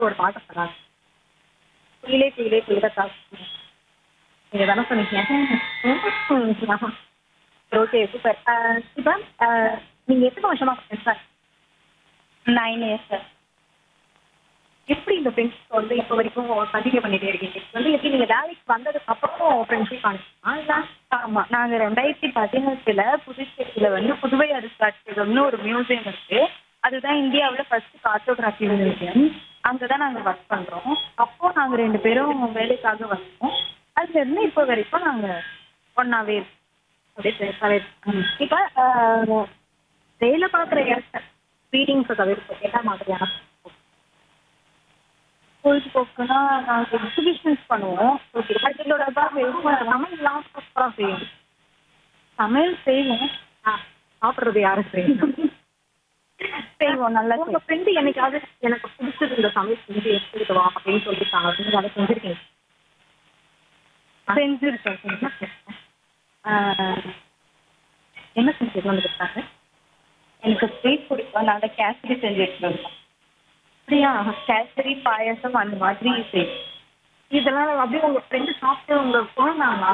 ஒரு பாட்டு சொன்னாங்க குயிலே குயிலே குயிலத்தா நீங்க தானே சொன்னீங்க ஓகே சூப்பர் இப்போ நீங்க எத்தனை வருஷமா சார் நைன் இயர்ஸ் சார் எப்படி இந்த ஃப்ரெண்ட்ஸ் வந்து இப்போ வரைக்கும் கண்டினியூ பண்ணிட்டே இருக்கீங்க இது வந்து எப்படி நீங்க வேலைக்கு வந்ததுக்கு அப்புறம் ஃப்ரெண்ட்ஷிப் ஆனிச்சுமா இல்லை ஆமா நாங்க ரெண்டாயிரத்தி பதினெட்டுல புதுச்சேரியில வந்து புதுவை அருங்காட்சியகம்னு ஒரு மியூசியம் இருக்கு அதுதான் இந்தியாவுல ஃபர்ஸ்ட் கார்டோகிராஃபி மியூசியம் அங்கதான் நாங்க ஒர்க் பண்றோம் அப்போ நாங்க ரெண்டு பேரும் வேலைக்காக வந்தோம் அதுல இருந்து இப்போ வரைக்கும் நாங்க ஒன்னாவே இருக்கோம் அப்படியே பெருசாவே இருக்கு இப்போ வேலை பார்க்குற இடத்த ஃபீடிங்ஸை தவிர்த்து என்ன மாதிரியான பொழுதுபோக்குனா நாங்க எக்ஸிபிஷன்ஸ் பண்ணுவோம் ஓகே அதோட சமையல்லாம் சூப்பராக செய்யும் சமையல் செய்வோம் ஆ சாப்பிட்றது யாரும் செய்யணும் செய்வோம் நல்லா உங்க ஃப்ரெண்டு என்னைக்காவது எனக்கு பிடிச்சது இந்த சமையல் செஞ்சு எடுத்துக்கிட்டு வா அப்படின்னு சொல்லியிருக்காங்க நீங்க அதை செஞ்சிருக்கீங்க செஞ்சிருக்கோம் செஞ்சிருக்கோம் ஆஹ், என்ன செஞ்சு வந்துருக்காங்க எனக்கு ஸ்வீட் பிடிக்கும் நாங்க கேசரி செஞ்சு வச்சிருக்கோம் அப்படியா கேசரி பாயசம் அந்த மாதிரி செய்வோம் இதெல்லாம் அப்படியே உங்க ஃப்ரெண்டு சாப்பிட்டு உங்களுக்கு போனாங்களா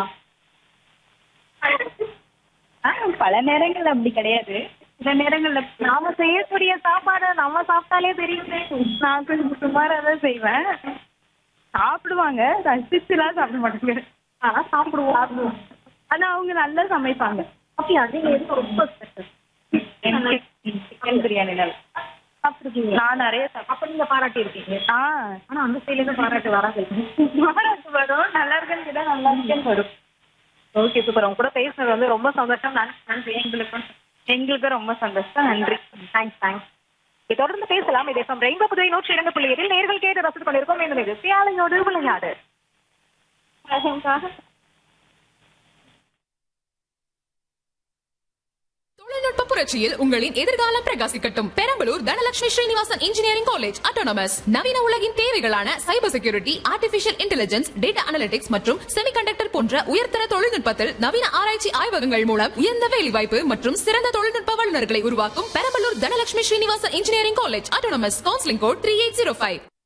ஆ, பல நேரங்கள் அப்படி கிடையாது சில நேரங்கள்ல நாம செய்யக்கூடிய சாப்பாடை நம்ம சாப்பிட்டாலே தெரியுமே நான் கொஞ்சம் சுமாரா தான் செய்வேன் சாப்பிடுவாங்க ரசிச்சுலாம் சாப்பிட மாட்டாங்க ஆனா சாப்பிடுவோம் ஆனா அவங்க நல்லா சமைப்பாங்க அப்படியா நீங்க எதுவும் ரொம்ப ஸ்பெஷல் சிக்கன் பிரியாணி நல்லா சாப்பிட்டுருக்கீங்க நான் நிறைய சாப்பிட்டேன் அப்ப நீங்க பாராட்டி இருக்கீங்க ஆ ஆனா அந்த சைட்ல இருந்து பாராட்டு வராது பாராட்டு வரும் நல்லா இருக்குன்னு கேட்டா நல்லா இருக்குன்னு வரும் ஓகே சூப்பர் உங்க கூட பேசுனது வந்து ரொம்ப சந்தோஷம் நன்றி நன்றி எங்களுக்கும் எங்களுக்கு ரொம்ப சந்தோஷம் நன்றி தேங்க்ஸ் தேங்க்ஸ் தொடர்ந்து பேசலாம் இதே சம் ரெயின்போ புதுவை நூற்றி இரண்டு புள்ளி ஏழில் நேர்கள் கேட்டு ரசித்துக் கொண்டிருக்கோம் இந்த நிகழ்ச்சி ஆலையோடு விளையாடு தொழில்நுட்ப புரட்சியில் உங்களின் எதிர்காலம் பிரகாசிக்கட்டும் Perambalur Dhanalakshmi Srinivasan engineering college autonomous நவீன உலகின் தேவைகளான cyber security artificial intelligence data analytics மற்றும் செமிகண்டக்டர் போன்ற உயர்தர தொழில்நுட்பத்தில் நவீன ஆராய்ச்சி ஆய்வகங்கள் மூலம் உயர்ந்த வேலைவாய்ப்பு மற்றும் சிறந்த தொழில்நுட்ப வல்லுநர்களை உருவாக்கும் Perambalur Dhanalakshmi Srinivasan engineering college autonomous counselling code three eight zero five